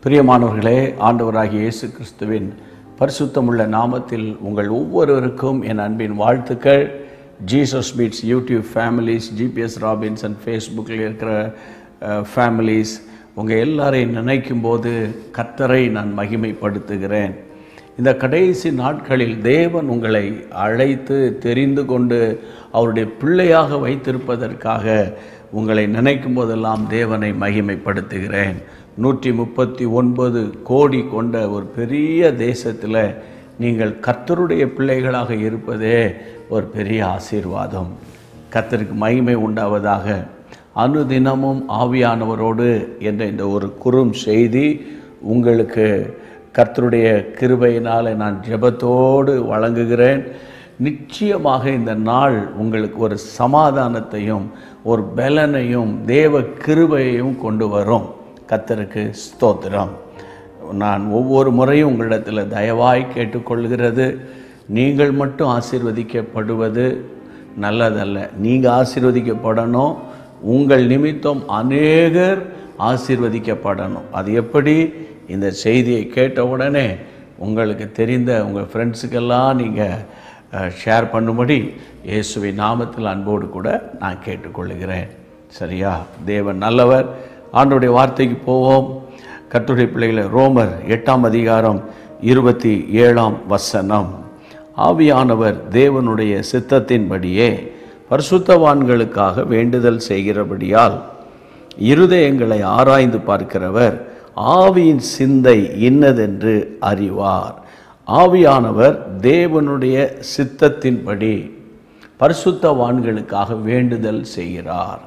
பிரியமானவர்களே ஆண்டவராகிய இயேசு கிறிஸ்துவின் பரிசுத்தமுள்ள நாமத்தில் உங்கள் ஒவ்வொருவருக்கும் என் அன்பின் வாழ்த்துக்கள் Jesus meets YouTube families GPS Robinson ஃபேஸ்புக்கில் இருக்கிற ஃபேமிலிஸ் உங்கள் எல்லாரையும் நினைக்கும் போது கர்த்தரை நான் மகிமைப்படுத்துகிறேன் இந்த கடைசி நாட்களில் தேவன் உங்களை அழைத்து தெரிந்து கொண்டு அவருடைய பிள்ளையாக வைத்திருப்பதற்காக உங்களை நினைக்கும் போதெல்லாம் தேவனை மகிமைப்படுத்துகிறேன் நூற்றி முப்பத்தி ஒன்பது கோடி கொண்ட ஒரு பெரிய தேசத்தில் நீங்கள் கர்த்தருடைய பிள்ளைகளாக இருப்பதே ஒரு பெரிய ஆசீர்வாதம் கர்த்தருக்கு மகிமை உண்டாவதாக அனுதினமும் ஆவியானவரோடு என்ற இந்த ஒரு குறும் செய்தி உங்களுக்கு கர்த்தருடைய கிருபையினால் நான் ஜெபத்தோடு வழங்குகிறேன் நிச்சயமாக இந்த நாள் உங்களுக்கு ஒரு சமாதானத்தையும் ஒரு பலனையும் தேவ கிருபையையும் கொண்டு வரும் கர்த்தருக்கு ஸ்தோத்திரம் நான் ஒவ்வொரு முறையும் உங்களிடத்தில் தயவாய் கேட்டுக்கொள்கிறது நீங்கள் மட்டும் ஆசீர்வதிக்கப்படுவது நல்லதல்ல நீங்கள் ஆசீர்வதிக்கப்படணும் உங்கள் நிமித்தம் அநேகர் ஆசீர்வதிக்கப்படணும் அது எப்படி இந்த செய்தியை கேட்ட உடனே உங்களுக்கு தெரிந்த உங்கள் ஃப்ரெண்ட்ஸுக்கெல்லாம் நீங்கள் ஷேர் பண்ணும்படி இயேசுவின் நாமத்தில் அன்போடு கூட நான் கேட்டுக்கொள்கிறேன் சரியா தேவன் நல்லவர் ஆண்டோடைய வார்த்தைக்கு போவோம் கர்த்தருடைய பிள்ளைகளை ரோமர் எட்டாம் அதிகாரம் இருபத்தி ஏழாம் வசனம் ஆவியானவர் தேவனுடைய சித்தத்தின்படியே பரிசுத்தவான்களுக்காக வேண்டுதல் செய்கிறபடியால் இருதயங்களை ஆராய்ந்து பார்க்கிறவர் ஆவியின் சிந்தை இன்னதென்று அறிவார் ஆவியானவர் தேவனுடைய சித்தத்தின்படி பரிசுத்தவான்களுக்காக வேண்டுதல் செய்கிறார்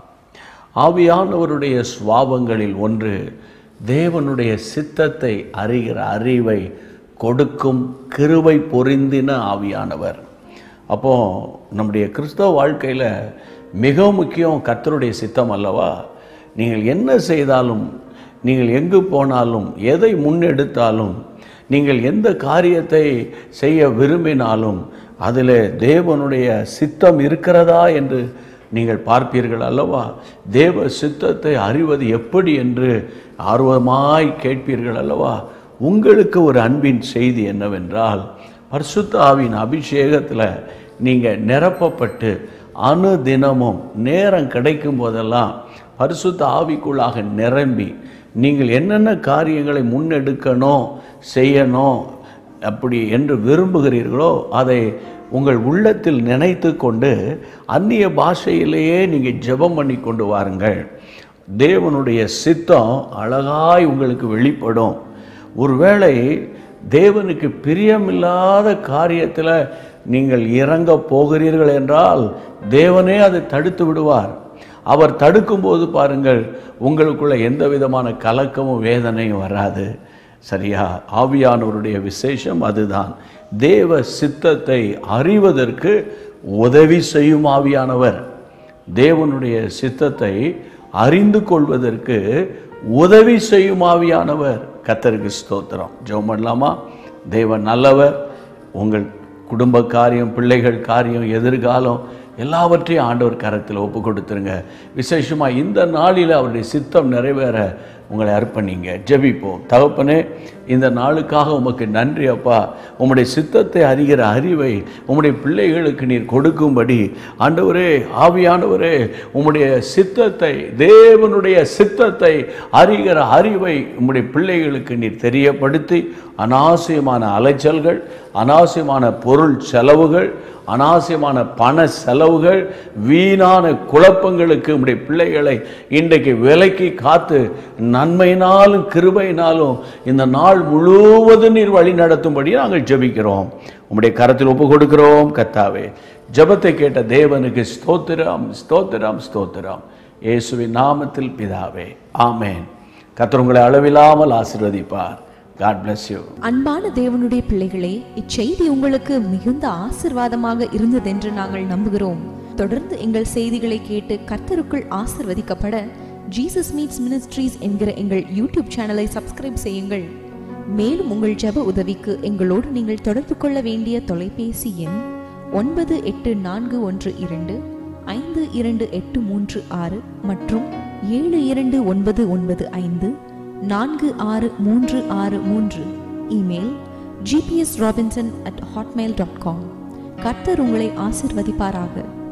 ஆவியானவருடைய சுவாபங்களில் ஒன்று தேவனுடைய சித்தத்தை அறிகிற அறிவை கொடுக்கும் கிருவை பொருந்தின ஆவியானவர் அப்போ நம்முடைய கிறிஸ்தவ வாழ்க்கையில் மிக முக்கியம் கர்த்தருடைய சித்தம் அல்லவா நீங்கள் என்ன செய்தாலும் நீங்கள் எங்கு போனாலும் எதை முன்னெடுத்தாலும் நீங்கள் எந்த காரியத்தை செய்ய விரும்பினாலும் அதில் தேவனுடைய சித்தம் இருக்கிறதா என்று நீங்கள் பார்ப்பீர்கள் அல்லவா தேவ சித்தத்தை அறிவது எப்படி என்று ஆர்வமாய் கேட்பீர்கள் அல்லவா உங்களுக்கு ஒரு அன்பின் செய்தி என்னவென்றால் பரிசுத்த ஆவின் அபிஷேகத்தில் நீங்கள் நிரப்பப்பட்டு அனுதினமும் நேரம் கிடைக்கும் போதெல்லாம் பரிசுத்த ஆவிக்குள்ளாக நிரம்பி நீங்கள் என்னென்ன காரியங்களை முன்னெடுக்கணும் செய்யணும் அப்படி என்று விரும்புகிறீர்களோ அதை உங்கள் உள்ளத்தில் நினைத்து கொண்டு அந்நிய பாஷையிலேயே நீங்கள் ஜெபம் பண்ணி கொண்டு வாருங்கள் தேவனுடைய சித்தம் அழகாய் உங்களுக்கு வெளிப்படும் ஒருவேளை தேவனுக்கு பிரியமில்லாத காரியத்தில் நீங்கள் இறங்க போகிறீர்கள் என்றால் தேவனே அதை தடுத்து விடுவார் அவர் தடுக்கும்போது பாருங்கள் உங்களுக்குள்ள எந்த விதமான கலக்கமும் வேதனையும் வராது சரியா ஆவியானவருடைய விசேஷம் அதுதான் தேவ சித்தத்தை அறிவதற்கு உதவி செய்யும் ஆவியானவர் தேவனுடைய சித்தத்தை அறிந்து கொள்வதற்கு உதவி செய்யும் ஆவியானவர் கத்தருக்கு ஸ்தோத்திரம் ஜெபம் பண்ணலாமா தேவன் நல்லவர் உங்கள் குடும்ப காரியம் பிள்ளைகள் காரியம் எதிர்காலம் எல்லாவற்றையும் ஆண்டவர் கரத்தில் ஒப்பு கொடுத்துருங்க விசேஷமாக இந்த நாளில் அவருடைய சித்தம் நிறைவேற உங்களை அர்ப்பணிங்க ஜெபிப்போம் தகப்பனே இந்த நாளுக்காக உமக்கு நன்றி அப்பா உம்முடைய சித்தத்தை அறிகிற அறிவை உம்முடைய பிள்ளைகளுக்கு நீர் கொடுக்கும்படி ஆண்டவரே ஆவியானவரே உம்முடைய சித்தத்தை தேவனுடைய சித்தத்தை அறிகிற அறிவை உம்முடைய பிள்ளைகளுக்கு நீர் தெரியப்படுத்தி அனாவசியமான அலைச்சல்கள் அனாவசியமான பொருள் செலவுகள் அனாவசியமான பண செலவுகள் வீணான குழப்பங்களுக்கு உம்முடைய பிள்ளைகளை இன்றைக்கு விலைக்கு காத்து நன்மையினாலும் கிருபையினாலும் இந்த நாள் முழுவதும் நீர் வழி நடத்தும்படி நாங்கள் ஜெபிக்கிறோம் உம்முடைய கரத்தில் ஒப்பு கொடுக்கிறோம் கத்தாவே ஜெபத்தை கேட்ட தேவனுக்கு ஸ்தோத்திரம் ஸ்தோத்திரம் ஸ்தோத்திரம் இயேசுவின் நாமத்தில் பிதாவே ஆமேன் கர்த்தர் உங்களை அளவில்லாமல் ஆசீர்வதிப்பார் காட் bless யூ அன்பான தேவனுடைய பிள்ளைகளே இச்செய்தி உங்களுக்கு மிகுந்த ஆசிர்வாதமாக இருந்ததென்று நாங்கள் நம்புகிறோம் தொடர்ந்து எங்கள் செய்திகளை கேட்டு கர்த்தருக்குள் ஆசிர்வதிக்கப்பட ஜீசஸ் மீட்ஸ் மினிஸ்ட்ரீஸ் என்கிற எங்கள் யூடியூப் சேனலை சப்ஸ்கிரைப் செய்யுங்கள் மேலும் உங்கள் ஜெப உதவிக்கு எங்களோடு நீங்கள் தொடர்பு கொள்ள வேண்டிய தொலைபேசி எண் ஒன்பது எட்டு நான்கு ஒன்று இரண்டு ஐந்து இரண்டு எட்டு மூன்று ஆறு மற்றும் ஏழு இரண்டு ஒன்பது ஒன்பது ஐந்து நான்கு ஆறு மூன்று ஆறு மூன்று email GPS Robinson at Hotmail dot com கர்த்தர் உங்களை ஆசிர்வதிப்பாராக